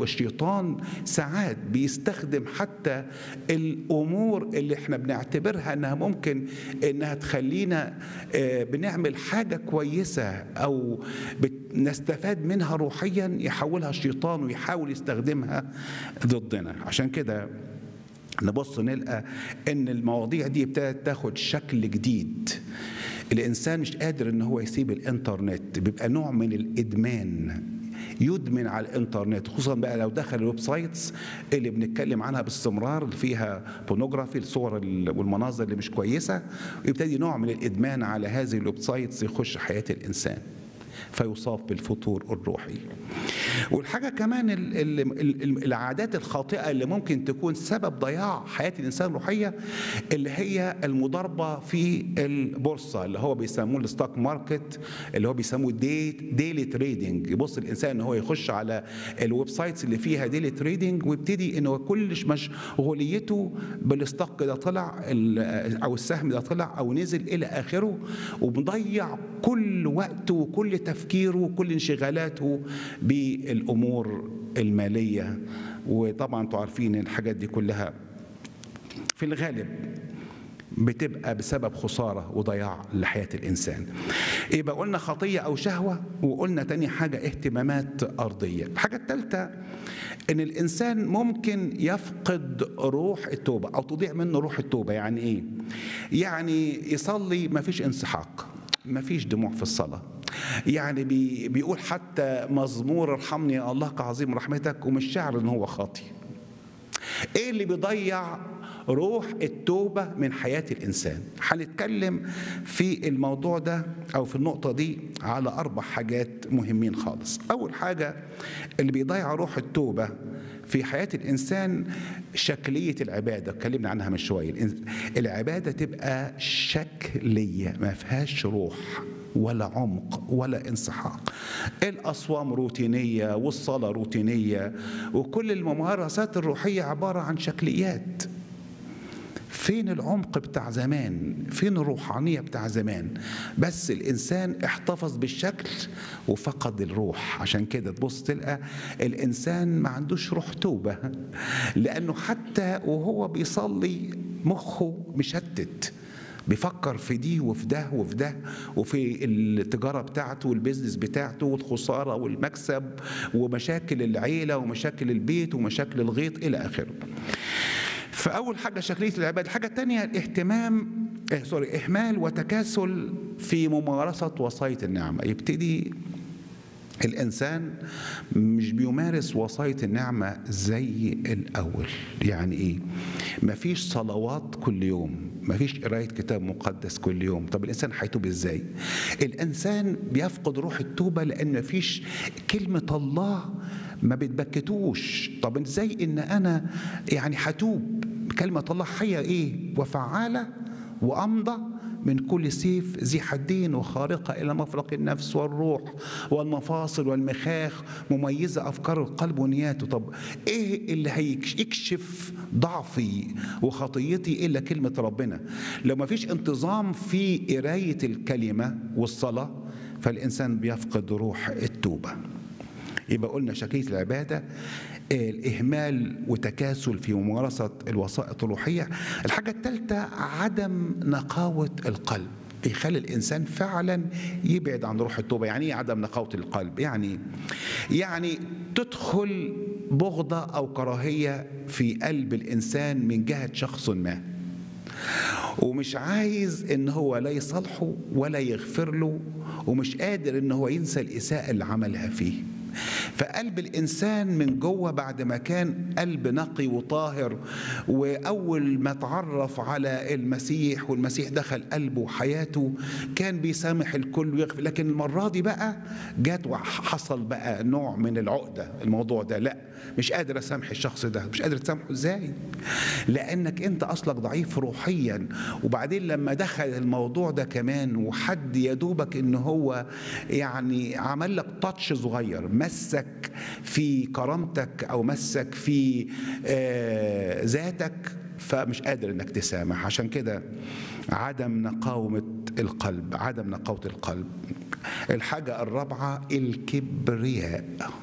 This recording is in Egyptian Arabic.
والشيطان ساعات بيستخدم حتى الامور اللي احنا بنعتبرها انها ممكن انها تخلينا آه، بنعمل حاجه كويسه او بت- نستفاد منها روحيا يحولها الشيطان ويحاول يستخدمها ضدنا عشان كده نبص نلقى ان المواضيع دي ابتدت تاخد شكل جديد الانسان مش قادر ان هو يسيب الانترنت بيبقى نوع من الادمان يدمن على الانترنت خصوصا بقى لو دخل الويب سايتس اللي بنتكلم عنها باستمرار اللي فيها بونوجرافي الصور ال- والمناظر اللي مش كويسه ويبتدي نوع من الادمان على هذه الويب سايتس يخش حياه الانسان فيصاب بالفتور الروحي والحاجة كمان ال- ال- ال- العادات الخاطئة اللي ممكن تكون سبب ضياع حياة الإنسان الروحية اللي هي المضاربة في البورصة اللي هو بيسموه الستوك ماركت اللي هو بيسموه دي ديلي تريدنج يبص الإنسان إن هو يخش على الويب سايتس اللي فيها ديلي تريدنج ويبتدي إنه كل مشغوليته بالستوك ده طلع ال- أو السهم ده طلع أو نزل إلى آخره ومضيع كل وقته وكل تفكيره وكل انشغالاته بالامور الماليه وطبعا انتوا عارفين الحاجات دي كلها في الغالب بتبقى بسبب خسارة وضياع لحياة الإنسان يبقى قلنا خطية أو شهوة وقلنا تاني حاجة اهتمامات أرضية الحاجة الثالثة إن الإنسان ممكن يفقد روح التوبة أو تضيع منه روح التوبة يعني إيه؟ يعني يصلي ما فيش انسحاق ما فيش دموع في الصلاة يعني بي بيقول حتى مزمور ارحمني يا الله كعظيم رحمتك ومش شاعر ان هو خاطي ايه اللي بيضيع روح التوبة من حياة الإنسان هنتكلم في الموضوع ده أو في النقطة دي على أربع حاجات مهمين خالص أول حاجة اللي بيضيع روح التوبة في حياة الإنسان شكلية العبادة اتكلمنا عنها من شوية الإنس- العبادة تبقى شكلية ما فيهاش روح ولا عمق ولا انسحاق الأصوام روتينية والصلاة روتينية وكل الممارسات الروحية عبارة عن شكليات فين العمق بتاع زمان فين الروحانية بتاع زمان بس الإنسان احتفظ بالشكل وفقد الروح عشان كده تبص تلقى الإنسان ما عندوش روح توبة لأنه حتى وهو بيصلي مخه مشتت بيفكر في دي وفي ده وفي ده وفي التجارة بتاعته والبيزنس بتاعته والخسارة والمكسب ومشاكل العيلة ومشاكل البيت ومشاكل الغيط إلى آخره فأول حاجة شكلية العبادة الحاجة الثانية الاهتمام آه سوري إهمال وتكاسل في ممارسة وصاية النعمة يبتدي الإنسان مش بيمارس وصاية النعمة زي الأول يعني إيه؟ مفيش صلوات كل يوم مفيش قراية كتاب مقدس كل يوم طب الإنسان هيتوب إزاي؟ الإنسان بيفقد روح التوبة لأن مفيش كلمة الله ما بتبكتوش طب ازاي ان انا يعني هتوب كلمة الله حية ايه وفعالة وامضى من كل سيف ذي حدين وخارقة إلى مفرق النفس والروح والمفاصل والمخاخ مميزة أفكار القلب ونياته طب إيه اللي هيكشف ضعفي وخطيتي إلا كلمة ربنا لو ما فيش انتظام في قراية الكلمة والصلاة فالإنسان بيفقد روح التوبة يبقى قلنا شكلية العبادة الإهمال وتكاسل في ممارسة الوسائط الروحية الحاجة الثالثة عدم نقاوة القلب يخلي الإنسان فعلا يبعد عن روح التوبة يعني إيه عدم نقاوة القلب يعني يعني تدخل بغضة أو كراهية في قلب الإنسان من جهة شخص ما ومش عايز ان هو لا يصالحه ولا يغفر له ومش قادر ان هو ينسى الاساءه اللي عملها فيه فقلب الانسان من جوه بعد ما كان قلب نقي وطاهر واول ما تعرف على المسيح والمسيح دخل قلبه وحياته كان بيسامح الكل ويغفر لكن المره دي بقى جات وحصل بقى نوع من العقده الموضوع ده لا مش قادر اسامح الشخص ده مش قادر تسامحه ازاي لانك انت اصلك ضعيف روحيا وبعدين لما دخل الموضوع ده كمان وحد يدوبك ان هو يعني عمل لك تاتش صغير مسك في كرامتك او مسك في آه ذاتك فمش قادر انك تسامح عشان كده عدم نقاومة القلب عدم نقاوة القلب الحاجة الرابعة الكبرياء